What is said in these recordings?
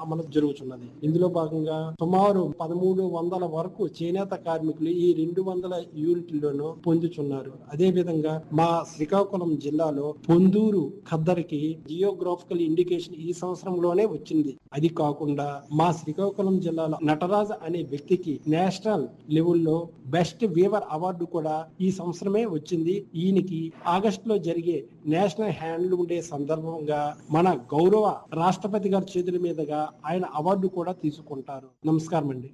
అమలు జరుగుతున్నది ఇందులో భాగంగా సుమారు పదమూడు వందల వరకు చేనేత కార్మికులు ఈ రెండు వందల యూనిట్లను పొందుతున్నారు అదే విధంగా మా శ్రీకాకుళం జిల్లాలో పొందూరు ఖద్దరికి జియోగ్రాఫికల్ ఇండికేషన్ ఈ సంవత్సరంలోనే వచ్చింది అది కాకుండా మా శ్రీకాకుళం జిల్లాలో నటరాజ్ అనే వ్యక్తికి నేషనల్ లెవెల్లో బెస్ట్ వీవర్ అవార్డు కూడా ఈ సంవత్సరమే వచ్చింది ఈయనకి ఆగస్ట్ లో జరిగే నేషనల్ హ్యాండ్లూమ్ డే సందర్భంగా మన గౌరవ రాష్ట్రపతి గారి చేతుల మీదుగా ఆయన అవార్డు కూడా తీసుకుంటారు నమస్కారం అండి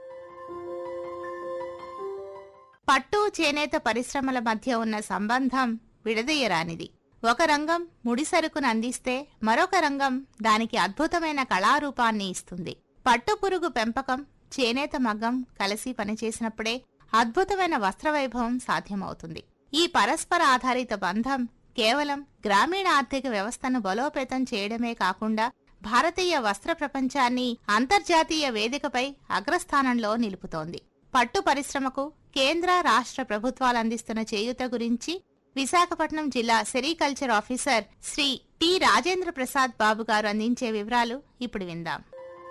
పట్టు చేనేత పరిశ్రమల మధ్య ఉన్న సంబంధం విడదీయరానిది ఒక రంగం ముడిసరుకును అందిస్తే మరొక రంగం దానికి అద్భుతమైన కళారూపాన్ని ఇస్తుంది పట్టు పురుగు పెంపకం చేనేత మగ్గం కలిసి పనిచేసినప్పుడే అద్భుతమైన వస్త్రవైభవం సాధ్యమవుతుంది ఈ పరస్పర ఆధారిత బంధం కేవలం గ్రామీణ ఆర్థిక వ్యవస్థను బలోపేతం చేయడమే కాకుండా భారతీయ వస్త్ర ప్రపంచాన్ని అంతర్జాతీయ వేదికపై అగ్రస్థానంలో నిలుపుతోంది పట్టు పరిశ్రమకు కేంద్ర రాష్ట్ర ప్రభుత్వాలు అందిస్తున్న చేయూత గురించి విశాఖపట్నం జిల్లా sericulture officer Shri T Rajendra Prasad Babu garu అందించే వివరాలు ఇప్పుడు విందాం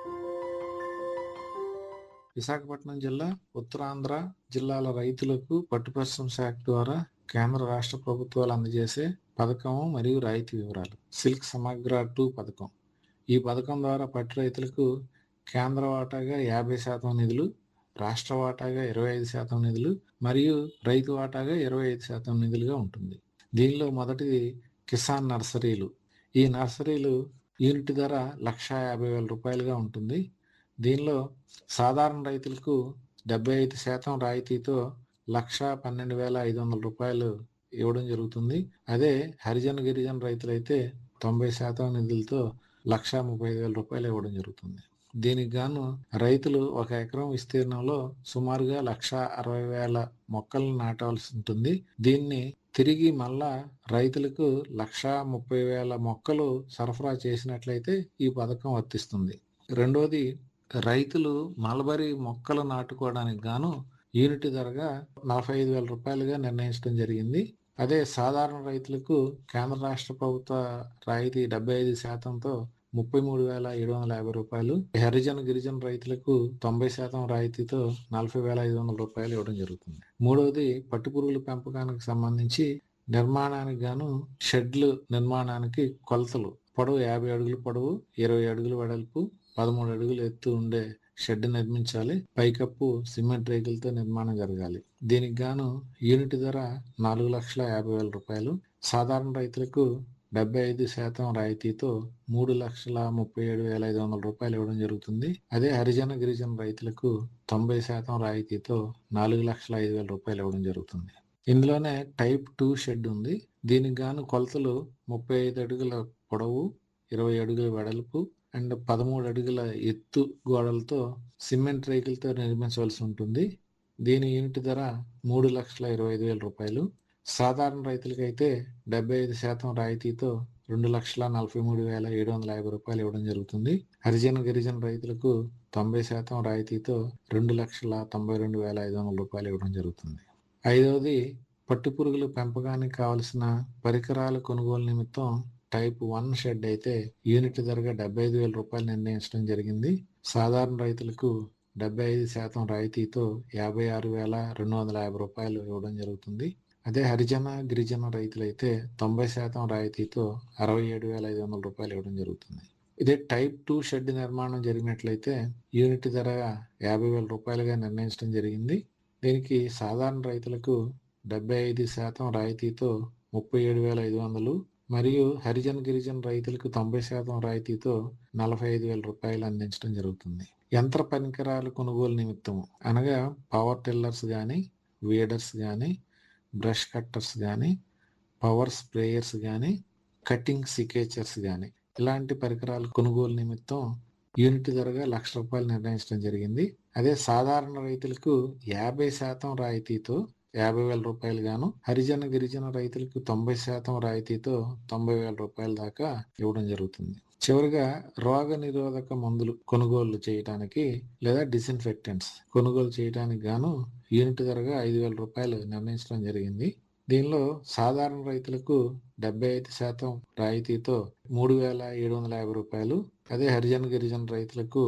విశాఖపట్నం జిల్లా ఉత్తరాంధ్ర జిల్లాల రైతులకు పట్టు పరిశ్రమ శాఖ ద్వారా కేంద్ర రాష్ట్ర ప్రభుత్వాలు అందజేసే పథకం మరియు రాయితీ వివరాలు సిల్క్ సమగ్ర టూ పథకం ఈ పథకం ద్వారా పట్టు రైతులకు కేంద్ర వాటాగా యాభై శాతం నిధులు రాష్ట్ర వాటాగా ఇరవై ఐదు శాతం నిధులు మరియు రైతు వాటాగా ఇరవై ఐదు శాతం నిధులుగా ఉంటుంది దీనిలో మొదటిది కిసాన్ నర్సరీలు ఈ నర్సరీలు యూనిట్ ధర లక్ష యాభై వేల రూపాయలుగా ఉంటుంది దీనిలో సాధారణ రైతులకు డెబ్బై ఐదు శాతం రాయితీతో లక్ష పన్నెండు వేల ఐదు వందల రూపాయలు ఇవ్వడం జరుగుతుంది అదే హరిజన గిరిజన రైతులైతే తొంభై శాతం నిధులతో లక్ష ముప్పై ఐదు వేల రూపాయలు ఇవ్వడం జరుగుతుంది దీనికి గాను రైతులు ఒక ఎకరం విస్తీర్ణంలో సుమారుగా లక్ష అరవై వేల మొక్కలను నాటవలసి ఉంటుంది దీన్ని తిరిగి మళ్ళా రైతులకు లక్ష ముప్పై వేల మొక్కలు సరఫరా చేసినట్లయితే ఈ పథకం వర్తిస్తుంది రెండోది రైతులు మలబరీ మొక్కలు నాటుకోవడానికి గాను యూనిట్ ధరగా నలభై ఐదు వేల రూపాయలుగా నిర్ణయించడం జరిగింది అదే సాధారణ రైతులకు కేంద్ర రాష్ట్ర ప్రభుత్వ రాయితీ డెబ్బై ఐదు శాతంతో ముప్పై మూడు వేల ఏడు వందల యాభై రూపాయలు హరిజన గిరిజన రైతులకు తొంభై శాతం రాయితీతో నలభై వేల ఐదు వందల రూపాయలు ఇవ్వడం జరుగుతుంది మూడవది పట్టుపురుగుల పెంపకానికి సంబంధించి నిర్మాణానికి గాను షెడ్లు నిర్మాణానికి కొలతలు పొడవు యాభై అడుగులు పొడవు ఇరవై అడుగులు వెడల్పు పదమూడు అడుగులు ఎత్తు ఉండే షెడ్ నిర్మించాలి పైకప్పు సిమెంట్ రేకులతో నిర్మాణం జరగాలి దీనికి గాను యూనిట్ ధర నాలుగు లక్షల యాభై వేల రూపాయలు సాధారణ రైతులకు డెబ్బై ఐదు శాతం రాయితీతో మూడు లక్షల ముప్పై ఏడు వేల ఐదు వందల రూపాయలు ఇవ్వడం జరుగుతుంది అదే హరిజన గిరిజన రైతులకు తొంభై శాతం రాయితీతో నాలుగు లక్షల ఐదు వేల రూపాయలు ఇవ్వడం జరుగుతుంది ఇందులోనే టైప్ టూ షెడ్ ఉంది దీనికి గాను కొలతలు ముప్పై ఐదు అడుగుల పొడవు ఇరవై అడుగుల వెడల్పు అండ్ పదమూడు అడుగుల ఎత్తు గోడలతో సిమెంట్ రేకులతో నిర్మించవలసి ఉంటుంది దీని యూనిట్ ధర మూడు లక్షల ఇరవై ఐదు వేల రూపాయలు సాధారణ రైతులకైతే డెబ్బై ఐదు శాతం రాయితీతో రెండు లక్షల నలభై మూడు వేల ఏడు వందల యాభై రూపాయలు ఇవ్వడం జరుగుతుంది హరిజన గిరిజన రైతులకు తొంభై శాతం రాయితీతో రెండు లక్షల తొంభై రెండు వేల ఐదు వందల రూపాయలు ఇవ్వడం జరుగుతుంది ఐదవది పట్టుపురుగుల పెంపకానికి కావలసిన పరికరాల కొనుగోలు నిమిత్తం టైప్ వన్ షెడ్ అయితే యూనిట్ ధరగా డెబ్బై ఐదు వేల రూపాయలు నిర్ణయించడం జరిగింది సాధారణ రైతులకు డెబ్బై ఐదు శాతం రాయితీతో యాభై ఆరు వేల రెండు వందల యాభై రూపాయలు ఇవ్వడం జరుగుతుంది అదే హరిజన గిరిజన రైతులైతే తొంభై శాతం రాయితీతో అరవై ఏడు వేల ఐదు వందల రూపాయలు ఇవ్వడం జరుగుతుంది ఇదే టైప్ టూ షెడ్ నిర్మాణం జరిగినట్లయితే యూనిట్ ధర యాభై వేల రూపాయలుగా నిర్ణయించడం జరిగింది దీనికి సాధారణ రైతులకు డెబ్బై ఐదు శాతం రాయితీతో ముప్పై ఏడు వేల ఐదు వందలు మరియు హరిజన గిరిజన రైతులకు తొంభై శాతం రాయితీతో నలభై ఐదు వేల రూపాయలు అందించడం జరుగుతుంది యంత్ర పరికరాలు కొనుగోలు నిమిత్తం అనగా పవర్ టిల్లర్స్ కానీ వీడర్స్ కానీ బ్రష్ కట్టర్స్ కానీ పవర్ స్ప్రేయర్స్ కానీ కటింగ్ సికేచర్స్ కానీ ఇలాంటి పరికరాలు కొనుగోలు నిమిత్తం యూనిట్ ధరగా లక్ష రూపాయలు నిర్ణయించడం జరిగింది అదే సాధారణ రైతులకు యాభై శాతం రాయితీతో యాభై వేల రూపాయలు గాను హరిజన గిరిజన రైతులకు తొంభై శాతం రాయితీతో తొంభై వేల రూపాయల దాకా ఇవ్వడం జరుగుతుంది చివరిగా రోగ నిరోధక మందులు కొనుగోలు చేయడానికి లేదా డిస్ఇన్ఫెక్టెంట్స్ కొనుగోలు చేయడానికి గాను యూనిట్ ధరగా ఐదు వేల రూపాయలు నిర్ణయించడం జరిగింది దీనిలో సాధారణ రైతులకు డెబ్బై ఐదు శాతం రాయితీతో మూడు వేల ఏడు వందల యాభై రూపాయలు అదే హరిజన గిరిజన రైతులకు